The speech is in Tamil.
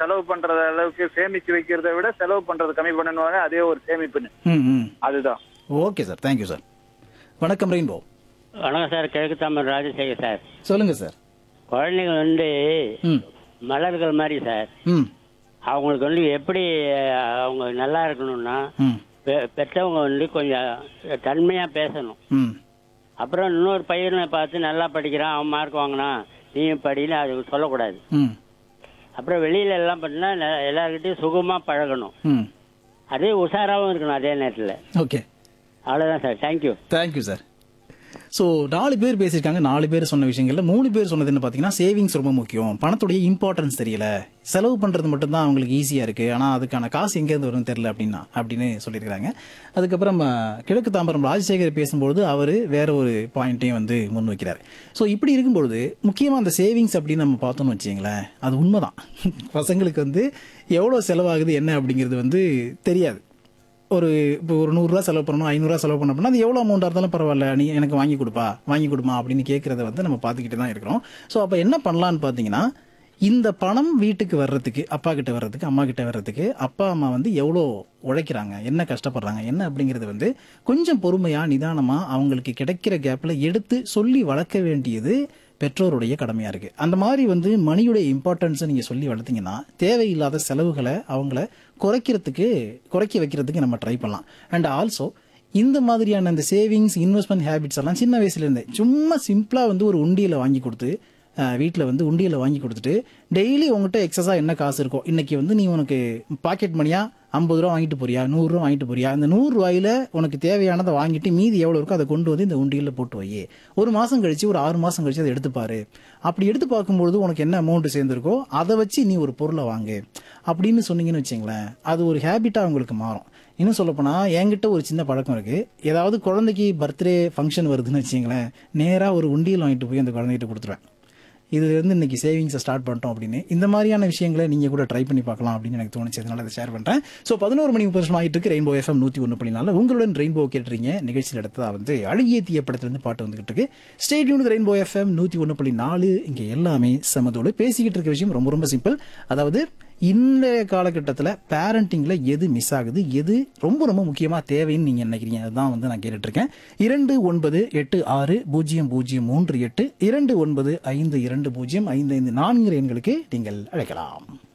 செலவு பண்ற அளவுக்கு சேமிச்சு வைக்கிறத விட செலவு பண்றது கம்மி பண்ணணும் அதே ஒரு சேமிப்புன்னு ம் ம் அதுதான் ஓகே சார் தேங்க்யூ சார் வணக்கம் ரெயின்போ வணக்கம் சார் கிழக்கு தமிழ் ராஜசேகர் சார் சொல்லுங்க சார் குழந்தைங்க வந்து ம் மலர்கள் மாதிரி சார் ம் அவங்களுக்கு வந்து எப்படி அஹ், அவங்க நல்லா இருக்கணும்னா ம் பெ- பெற்றவங்க வந்து கொஞ்சம் தன்மையா பேசணும் ம் அப்புறம் இன்னொரு பையனை பார்த்து நல்லா படிக்கிறான் அவன் மார்க் வாங்கினான் நீயும் படின்னு அது சொல்லக்கூடாது ம் அப்புறம் வெளியில எல்லாம் பண்ணா எல்லாருக்கிட்டையும் சுகமா பழகணும் ம் அதே உஷாராவும் இருக்கணும் அதே நேரத்தில் ஓகே அவ்வளோதான் sir thank you thank you sir so நாலு பேர் பேசியிருக்காங்க நாலு பேர் சொன்ன விஷயங்கள்ல மூணு பேர் சொன்னது என்ன பார்த்தீங்கன்னா சேவிங்ஸ் ரொம்ப முக்கியம் பணத்துடைய இம்பார்ட்டன்ஸ் தெரியல செலவு பண்ணுறது மட்டும்தான் அவங்களுக்கு ஈஸியாக இருக்குது ஆனால் அதுக்கான காசு எங்கேருந்து வரும்னு தெரியல அப்படின்னா அப்படின்னு சொல்லியிருக்காங்க அதுக்கப்புறம் அஹ், கிழக்கு தாம்பரம் ராஜசேகர் பேசும்பொழுது அவர் வேற ஒரு பாயிண்ட்டையும் வந்து முன் வைக்கிறார் ஸோ இப்படி இருக்கும்பொழுது முக்கியமாக அந்த சேவிங்ஸ் அப்படின்னு நம்ம பார்த்தோம்னு வச்சிங்களேன் அது உண்மைதான் பசங்களுக்கு வந்து எவ்வளோ செலவாகுது என்ன அப்படிங்கிறது வந்து தெரியாது ஒரு இப்போ ஒரு நூறுரூவா செலவு பண்ணணும் ஐநூறுரூவா செலவு பண்ண அப்படின்னா அது எவ்வளோ அமௌண்ட்டாக இருந்தாலும் பரவாயில்ல நீ எனக்கு வாங்கி கொடுப்பா வாங்கி கொடுமா அப்படின்னு கேட்குறத வந்து நம்ம பார்த்துக்கிட்டு தான் இருக்கிறோம் ஸோ அப்போ என்ன பண்ணலான்னு பார்த்தீங்கன்னா இந்த பணம் வீட்டுக்கு வர்றதுக்கு அப்பா கிட்ட வர்றதுக்கு அம்மா கிட்ட வர்றதுக்கு அப்பா அம்மா வந்து எவ்வளோ உழைக்கிறாங்க என்ன கஷ்டப்படுறாங்க என்ன அப்படிங்கிறது வந்து கொஞ்சம் பொறுமையாக நிதானமாக அவங்களுக்கு கிடைக்கிற கேப்பில் எடுத்து சொல்லி வளர்க்க வேண்டியது பெற்றோருடைய கடமையா இருக்கு அந்த மாதிரி வந்து மணியுடைய இம்பார்ட்டன்ஸை நீங்க சொல்லி வளர்த்தீங்கன்னா தேவையில்லாத செலவுகளை அவங்கள குறைக்கிறதுக்கு குறைக்க வைக்கிறதுக்கு நம்ம ட்ரை பண்ணலாம் அண்ட் ஆல்சோ இந்த மாதிரியான இந்த சேவிங்ஸ் இன்வெஸ்ட்மெண்ட் ஹேபிட்ஸ் எல்லாம் சின்ன வயசுல இருந்தே சும்மா சிம்பிளா வந்து ஒரு உண்டியலை வாங்கி கொடுத்து வீட்டில் வந்து உண்டியலை வாங்கி கொடுத்துட்டு டெய்லி உங்ககிட்ட எக்ஸஸாக என்ன காசு இருக்கோ இன்னைக்கு வந்து நீ உனக்கு பாக்கெட் மணியா ஐம்பது ரூபா வாங்கிட்டு போறியா நூறுரூவா வாங்கிட்டு போறியா அந்த நூறு ரூபாயில உனக்கு தேவையானதை வாங்கிட்டு மீதி எவ்வளோ இருக்கோ அதை கொண்டு வந்து இந்த உண்டியலில் போட்டு வை ஒரு மாதம் கழிச்சு ஒரு ஆறு மாதம் கழிச்சு அதை எடுத்து பாரு அப்படி எடுத்து பார்க்கும்பொழுது உனக்கு என்ன அமௌண்ட் சேர்ந்துருக்கோ அதை வச்சு நீ ஒரு பொருளை வாங்கு அப்படின்னு சொன்னீங்கன்னு வச்சுங்களேன் அது ஒரு ஹேபிட்டாக உங்களுக்கு மாறும் இன்னும் சொல்லப்போனால் என்கிட்ட ஒரு சின்ன பழக்கம் இருக்கு ஏதாவது குழந்தைக்கு பர்த்டே ஃபங்க்ஷன் வருதுன்னு வச்சுங்களேன் நேராக ஒரு உண்டியல் வாங்கிட்டு போய் அந்த குழந்தைகிட்ட கொடுத்துருவேன் இதுல இருந்து இன்னைக்கு சேவிங்ஸை ஸ்டார்ட் பண்ணிட்டோம் அப்படின்னு இந்த மாதிரியான விஷயங்களை நீங்க கூட ட்ரை பண்ணி பார்க்கலாம் அப்படின்னு எனக்கு தோணுச்சு அதனால அதை ஷேர் பண்றேன் ஸோ பதினோரு மணி முப்பது வருஷம் ஆகிட்டு இருக்கு ரெயின்போ எஃப்எம் நூத்தி ஒன்று புள்ளினால உங்களுடன் ரெயின்போ கேட்டுறீங்க நிகழ்ச்சியில் எடுத்ததா வந்து அழகிய தீய படத்துல இருந்து பாட்டு வந்துகிட்டு இருக்கு ஸ்டேடியூன் ரெயின்போ எஃப்எம் நூத்தி ஒன்று புள்ளி நாலு இங்க எல்லாமே சமதோடு பேசிக்கிட்டு இருக்க விஷயம் ரொம்ப ரொம்ப சிம்பிள் அதாவது இன்றைய காலகட்டத்தில் பேரண்டிங்கில் எது மிஸ் ஆகுது எது ரொம்ப ரொம்ப முக்கியமாக தேவைன்னு நீங்கள் நினைக்கிறீங்க அதுதான் வந்து நான் கேட்டுட்டு இருக்கேன் இரண்டு ஒன்பது எட்டு ஆறு பூஜ்ஜியம் பூஜ்ஜியம் மூன்று எட்டு இரண்டு ஒன்பது ஐந்து இரண்டு பூஜ்ஜியம் ஐந்து ஐந்து நான்கு எண்களுக்கு நீங்கள் அழைக்கலாம்